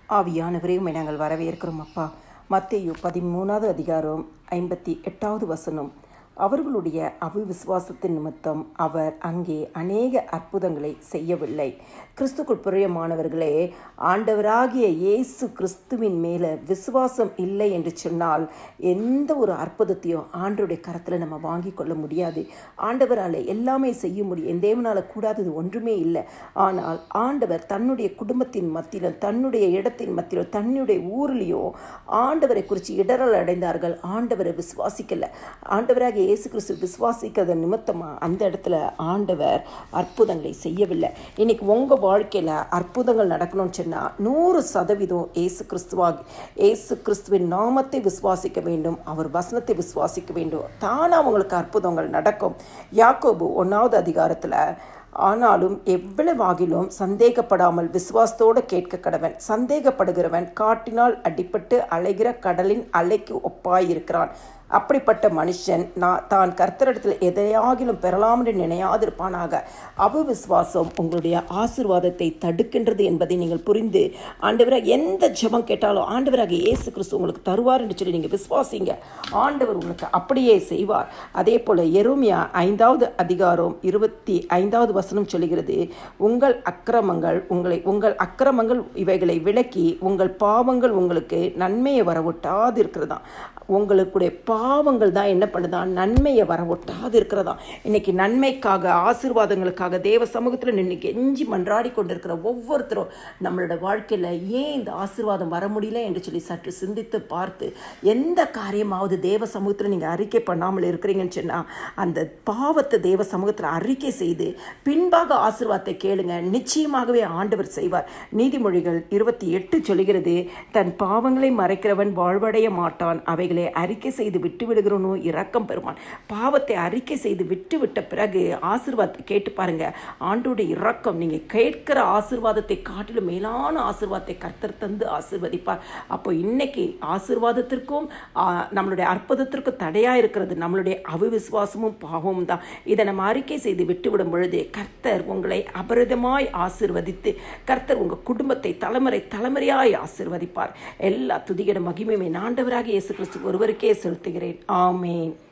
ஆவியானவரே உம்மை நாங்கள் வரவேற்கிறோம் அப்பா மத்தேயு பதிமூணாவது அதிகாரம் ஐம்பத்தி எட்டாவது வசனம் அவர்களுடைய அவிவிசுவாசத்தின் நிமித்தம் அவர் அங்கே அநேக அற்புதங்களை செய்யவில்லை கிறிஸ்துக்குள் பிரியமானவர்களே ஆண்டவராகிய இயேசு கிறிஸ்துவின் மேலே விசுவாசம் இல்லை என்று சொன்னால் எந்த ஒரு அற்புதத்தையும் ஆண்டவருடைய கரத்தில் நம்ம வாங்கி கொள்ள முடியாது ஆண்டவரால் எல்லாமே செய்ய முடியும் என் தேவனால் கூடாதது ஒன்றுமே இல்லை ஆனால் ஆண்டவர் தன்னுடைய குடும்பத்தின் மத்தியிலும் தன்னுடைய இடத்தின் மத்தியிலும் தன்னுடைய ஊர்லேயும் ஆண்டவரை குறித்து இடரல் அடைந்தார்கள் ஆண்டவரை விசுவாசிக்கல ஆண்டவராக இயேசு கிறிஸ்து விசுவாசிக்கிறது நிமித்தமாக அந்த இடத்துல ஆண்டவர் அற்புதங்களை செய்யவில்லை இன்னைக்கு உங்கள் வாழ்க்கையில் அற்புதங்கள் நடக்கணும்னு சொன்னால் நூறு சதவீதம் இயேசு கிறிஸ்துவாக இயேசு கிறிஸ்துவின் நாமத்தை விசுவாசிக்க வேண்டும் அவர் வசனத்தை விசுவாசிக்க வேண்டும் தானாக அவங்களுக்கு அற்புதங்கள் நடக்கும் யாக்கோபு ஒன்றாவது அதிகாரத்தில் ஆனாலும் எவ்வளவாகிலும் சந்தேகப்படாமல் விசுவாசத்தோடு கேட்க கடவன் சந்தேகப்படுகிறவன் காட்டினால் அடிபட்டு அலைகிற கடலின் அலைக்கு ஒப்பாயிருக்கிறான் அப்படிப்பட்ட மனுஷன் நான் தான் கர்த்தரிடத்தில் எதையாகிலும் பெறலாம் என்று நினையாதிருப்பானாக அவிவிசுவாசம் உங்களுடைய ஆசிர்வாதத்தை தடுக்கின்றது என்பதை நீங்கள் புரிந்து ஆண்டவராக எந்த ஜெபம் கேட்டாலும் ஆண்டவராக இயேசு கிறிஸ்து உங்களுக்கு தருவார் என்று சொல்லி நீங்கள் விசுவாசிங்க ஆண்டவர் உங்களுக்கு அப்படியே செய்வார் அதே போல் எருமியா ஐந்தாவது அதிகாரம் இருபத்தி ஐந்தாவது வசனம் சொல்லுகிறது உங்கள் அக்கிரமங்கள் உங்களை உங்கள் அக்கிரமங்கள் இவைகளை விளக்கி உங்கள் பாவங்கள் உங்களுக்கு நன்மையை வரவிட்டாது இருக்கிறதா உங்களுடைய பாவங்கள் தான் என்ன பண்ணுதான் நன்மையை வர ஒட்டாது இருக்கிறதா இன்னைக்கு நன்மைக்காக ஆசீர்வாதங்களுக்காக தேவ சமூகத்தில் நின்று கெஞ்சி மன்றாடி கொண்டிருக்கிற ஒவ்வொருத்தரும் நம்மளோட வாழ்க்கையில் ஏன் இந்த ஆசீர்வாதம் வர முடியல என்று சொல்லி சற்று சிந்தித்து பார்த்து எந்த காரியமாவது தேவ சமூகத்தில் நீங்கள் அறிக்கை பண்ணாமல் இருக்கிறீங்கன்னு சொன்னால் அந்த பாவத்தை தேவ சமூகத்தில் அறிக்கை செய்து பின்பாக ஆசீர்வாதத்தை கேளுங்க நிச்சயமாகவே ஆண்டவர் செய்வார் நீதிமொழிகள் இருபத்தி எட்டு சொல்கிறது தன் பாவங்களை மறைக்கிறவன் வாழ்வடைய மாட்டான் அவைகளை அறிக்கை செய்து விட்டு விடுகிறனோ இரக்கம் பெறுவான் பாவத்தை அறிக்கை செய்து விட்டு விட்ட பிறகு ஆசீர்வாதத்தை கேட்டு பாருங்க ஆண்டோடைய இரக்கம் நீங்க கேட்கிற ஆசீர்வாதத்தை காட்டிலும் மேலான ஆசீர்வாதத்தை கர்த்தர் தந்து ஆசீர்வதிப்பார் அப்போ இன்னைக்கு ஆசீர்வாதத்திற்கும் நம்மளுடைய அற்புதத்திற்கும் தடையா இருக்கிறது நம்மளுடைய அவிவிசுவாசமும் பாவமும் தான் இதை நம்ம அறிக்கை செய்து விட்டுவிடும் பொழுது கர்த்தர் உங்களை அபரிதமாய் ஆசிர்வதித்து கர்த்தர் உங்க குடும்பத்தை தலைமுறை தலைமுறையாய் ஆசிர்வதிப்பார் எல்லா துதிகிட மகிமையுமே ஆண்டவராக இயேசு கிறிஸ்து ஒருவருக்கே செலுத்துகிறேன் ஆமேன்